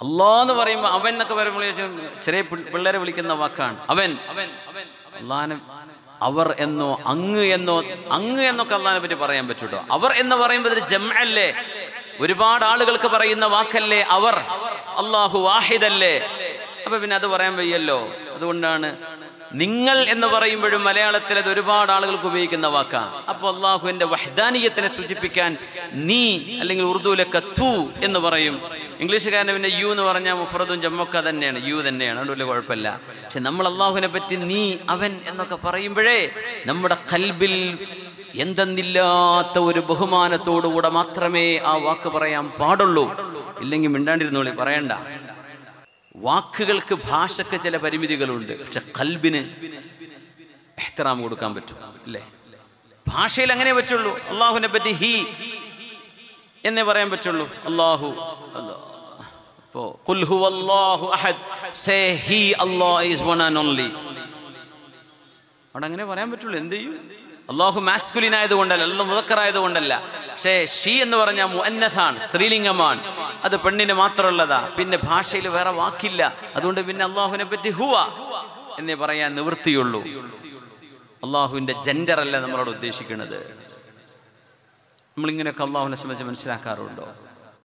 അള്ളാ എന്ന് പറയുമ്പോൾ അവൻ എന്നൊക്കെ പറയുമ്പോൾ ചെറിയ പിൾ- പിള്ളേരെ വിളിക്കുന്ന വാക്കാണ് അവൻ അവൻ അള്ളാനെ അവർ എന്നോ അങ്ങ് എന്നോ അങ്ങ് എന്നൊക്കെ അള്ളാഹിനെ പറ്റി പറയാൻ പറ്റൂട്ടോ അവർ എന്ന് പറയുമ്പോൾ ഇതൊരു ജംഅല്ലേ ഒരുപാട് ആളുകൾക്ക് പറയുന്ന വാക്കല്ലേ അവർ അള്ളാഹു വാഹിദല്ലേ അപ്പൊ പിന്നെ അത് പറയാൻ വയ്യല്ലോ അതുകൊണ്ടാണ് നിങ്ങൾ എന്ന് പറയുമ്പോഴും മലയാളത്തിൽ അത് ഒരുപാട് ആളുകൾക്ക് ഉപയോഗിക്കുന്ന വാക്കാണ് അപ്പോൾ അള്ളാഹുവിന്റെ വഹദാനീയത്തിനെ സൂചിപ്പിക്കാൻ നീ അല്ലെങ്കിൽ ഉറുദുവിലൊക്കെ തു എന്ന് പറയും ഇംഗ്ലീഷുകാരന് പിന്നെ യു എന്ന് പറഞ്ഞാൽ മുഫറദും ജമ്മൊക്കെ തന്നെയാണ് യു തന്നെയാണ് അതുകൊണ്ട് വലിയ കുഴപ്പമില്ല പക്ഷെ നമ്മൾ അള്ളാഹുവിനെ പറ്റി നീ അവൻ എന്നൊക്കെ പറയുമ്പോഴേ നമ്മുടെ കൽബിൽ എന്തെന്നില്ലാത്ത ഒരു ബഹുമാനത്തോടുകൂടെ മാത്രമേ ആ വാക്ക് പറയാൻ പാടുള്ളൂ ഇല്ലെങ്കിൽ മിണ്ടാണ്ടിരുന്നോളി പറയണ്ട വാക്കുകൾക്ക് ഭാഷക്ക് ചില പരിമിതികളുണ്ട് പക്ഷെ കൽബിന് എഹ്തറാം കൊടുക്കാൻ പറ്റും അല്ലേ ഭാഷയിൽ അങ്ങനെ പറ്റുള്ളൂ അള്ളാഹുവിനെ പറ്റി ഹി എന്നേ പറയാൻ പറ്റുള്ളൂ അള്ളാഹു അപ്പോ ഖുൽ ഹുവല്ലാഹു അഹദ് say he Allah is one and only അവിടെ അങ്ങനെ പറയാൻ പറ്റുള്ളൂ എന്ത് ചെയ്യും അള്ളാഹു മാസ്കുലിൻ ആയതുകൊണ്ടല്ല അല്ല മുതക്കറായത് കൊണ്ടല്ല പക്ഷേ ഷീ എന്ന് പറഞ്ഞാൽ മുഅന്നഥാണ് സ്ത്രീലിംഗമാണ് അത് പെണ്ണിന് മാത്രമുള്ളതാ പിന്നെ ഭാഷയിൽ വേറെ വാക്കില്ല അതുകൊണ്ട് പിന്നെ അള്ളാഹുവിനെ പറ്റി ഹുവ എന്നേ പറയാൻ നിവൃത്തിയുള്ളൂ അള്ളാഹുവിന്റെ ജെൻഡർ അല്ല നമ്മളോട് ഉദ്ദേശിക്കുന്നത് നമ്മളിങ്ങനെയൊക്കെ അള്ളാഹുവിനെ സംബന്ധിച്ച് മനസ്സിലാക്കാറുണ്ടോ